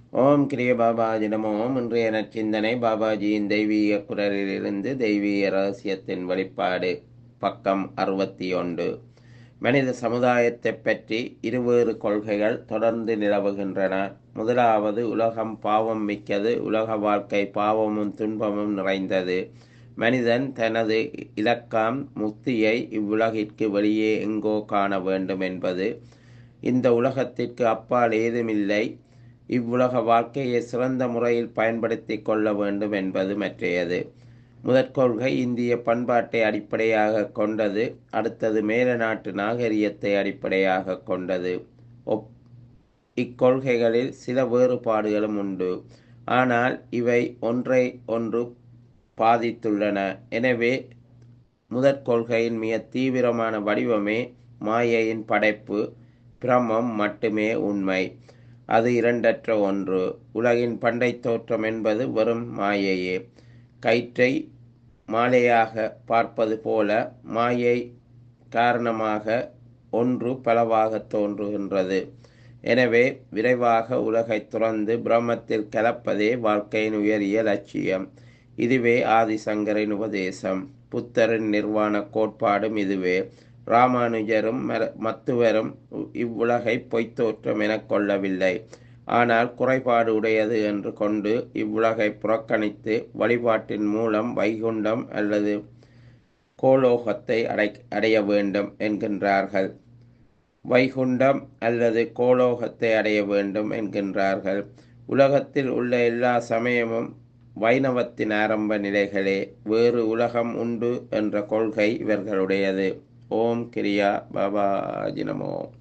ஓம் கிரிய பாபாஜி நமோ இன்றைய நற்சிந்தனை பாபாஜியின் தெய்வீக குரலிலிருந்து தெய்வீக ரகசியத்தின் வெளிப்பாடு பக்கம் அறுபத்தி ஒன்று மனித சமுதாயத்தைப் பற்றி இருவேறு கொள்கைகள் தொடர்ந்து நிலவுகின்றன முதலாவது உலகம் பாவம் மிக்கது உலக வாழ்க்கை பாவமும் துன்பமும் நிறைந்தது மனிதன் தனது இலக்காம் முக்தியை இவ்வுலகிற்கு வெளியே எங்கோ காண வேண்டும் என்பது இந்த உலகத்திற்கு அப்பால் ஏதுமில்லை இவ்வுலக வாழ்க்கையை சிறந்த முறையில் பயன்படுத்தி கொள்ள வேண்டும் என்பது மற்றையது முதற்கொள்கை இந்திய பண்பாட்டை அடிப்படையாக கொண்டது அடுத்தது மேல நாட்டு நாகரிகத்தை அடிப்படையாக கொண்டது ஒப் இக்கொள்கைகளில் சில வேறுபாடுகளும் உண்டு ஆனால் இவை ஒன்றை ஒன்று பாதித்துள்ளன எனவே முதற்கொள்கையின் மிக தீவிரமான வடிவமே மாயையின் படைப்பு பிரமம் மட்டுமே உண்மை அது இரண்டற்ற ஒன்று உலகின் பண்டை தோற்றம் என்பது வெறும் மாயையே கயிற்றை மாலையாக பார்ப்பது போல மாயை காரணமாக ஒன்று பலவாக தோன்றுகின்றது எனவே விரைவாக உலகை துறந்து பிரம்மத்தில் கலப்பதே வாழ்க்கையின் உயரிய லட்சியம் இதுவே ஆதிசங்கரின் உபதேசம் புத்தரின் நிர்வாண கோட்பாடும் இதுவே ராமானுஜரும் மத்துவரும் இவ்வுலகை பொய்த்தோற்றம் எனக் கொள்ளவில்லை ஆனால் குறைபாடு உடையது என்று கொண்டு இவ்வுலகை புறக்கணித்து வழிபாட்டின் மூலம் வைகுண்டம் அல்லது கோலோகத்தை அடை அடைய வேண்டும் என்கின்றார்கள் வைகுண்டம் அல்லது கோலோகத்தை அடைய வேண்டும் என்கின்றார்கள் உலகத்தில் உள்ள எல்லா சமயமும் வைணவத்தின் ஆரம்ப நிலைகளே வேறு உலகம் உண்டு என்ற கொள்கை இவர்களுடையது ஓம் கிரியா பாபாஜி நமோ